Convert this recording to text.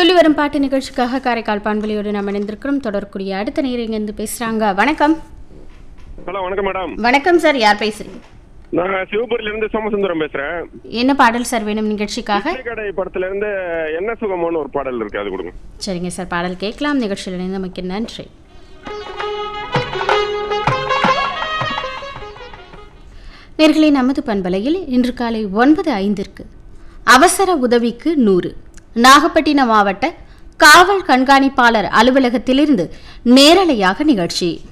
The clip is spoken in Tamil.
துள்ளி வரும் பாட்டு நிகழ்ச்சிக்காக காரைக்கால் பான்வெளியோடு நாம் இணைந்திருக்கிறோம் தொடரக்கூடிய அடுத்த நேரம் இருந்து பேசுறாங்க வணக்கம் ஹலோ வணக்கம் மேடம் வணக்கம் சார் யார் பேசுறீங்க நான் சிவபுரியில இருந்து சோமசுந்தரம் பேசுறேன் என்ன பாடல் சார் வேணும் நிகழ்ச்சிக்காக இட்லி கடை படத்துல இருந்து என்ன சுகமோன்னு ஒரு பாடல் இருக்கு அது கொடுங்க சரிங்க சார் பாடல் கேட்கலாம் நிகழ்ச்சியில் இணைந்தமைக்கு நன்றி நேர்களே நமது பண்பலையில் இன்று காலை ஒன்பது ஐந்திற்கு அவசர உதவிக்கு நூறு நாகப்பட்டினம் மாவட்ட காவல் கண்காணிப்பாளர் அலுவலகத்திலிருந்து நேரலையாக நிகழ்ச்சி